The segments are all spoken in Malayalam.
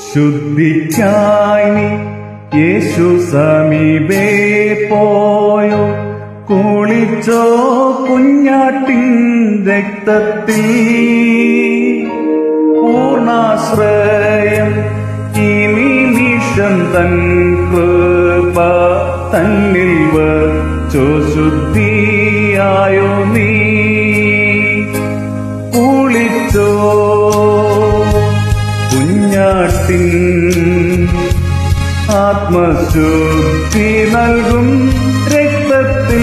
ശുദ്ധിക്കായി നീ യേശു സമീപേ പോയോ കുളിച്ചോ കുഞ്ഞാട്ടിൻ രക്തത്തിൽ പൂർണാശ്രയം ഈ നിമിഷം തൻ കൃപ തന്നിൽ വച്ചോ ശുദ്ധിയായോ നീ കുളിച്ചോ കുഞ്ഞാട്ടിൻ ആത്മശുദ്ധി നൽകും രക്തത്തിൽ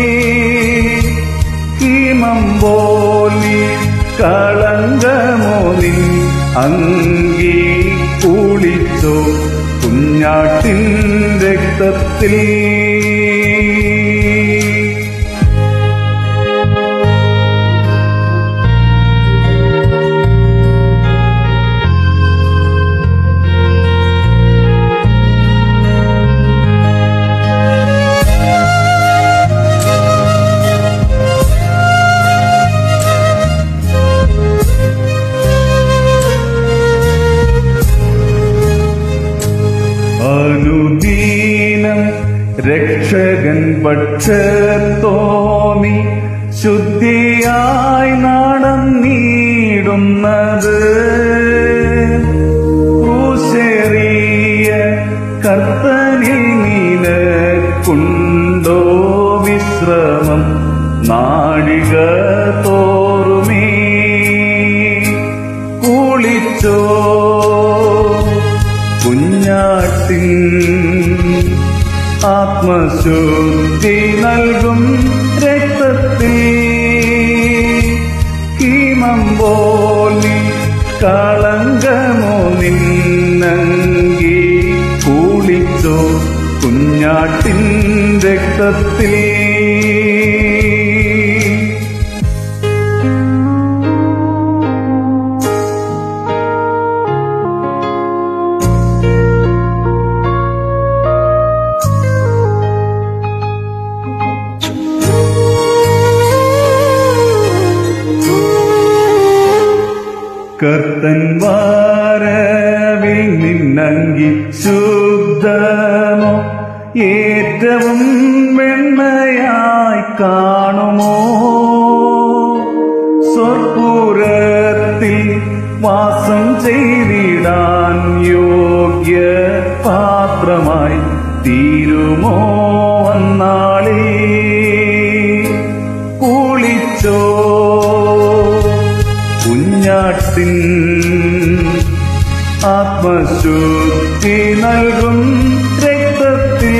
ഹീമം പോലി കളങ്കമോ നിൻ അങ്കി കുളിച്ചോ കുഞ്ഞാട്ടിൻ രക്തത്തിൽ അനുദീനം രക്ഷകൻ പക്ഷത്തോന്നി ശുദ്ധിയായി നടന്നിടുന്നത് ക്രൂശേറിയ കർത്തനിൽ നീനക്കുണ്ടോ വിശ്രമം നാഴിക തോറുമേ കുളിച്ചോ കുഞ്ഞാട്ടിൻ ആത്മശുദ്ധി നൽകും രക്തത്തിൽ ഹീമം പോലി കളങ്കമോ നിന്നങ്കി കുളിച്ചോ കുഞ്ഞാട്ടിൻ രക്തത്തിൽ കർത്തൻ വാരവിൽ നിന്നങ്കി ശുദ്ധമോ ഏറ്റവും വെണ്മയായി കാണുമോ സ്വർപ്പുരത്തിൽ വാസം ചെയ്തിടാൻ യോഗ്യ പാത്രമായി തീരുമോ അന്നാളേ കുളിച്ചോ കുഞ്ഞാട്ടിൻ ആത്മശുദ്ധി നൽകും രക്തത്തിൽ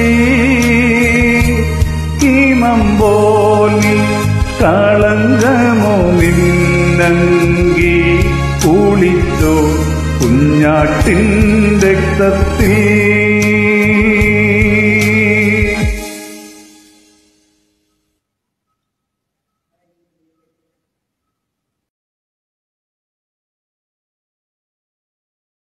ഹീമം പോലി കളങ്കമോ മിന്നങ്കി കുളിച്ചോ കുഞ്ഞാട്ടിൻ രക്തത്തിൽ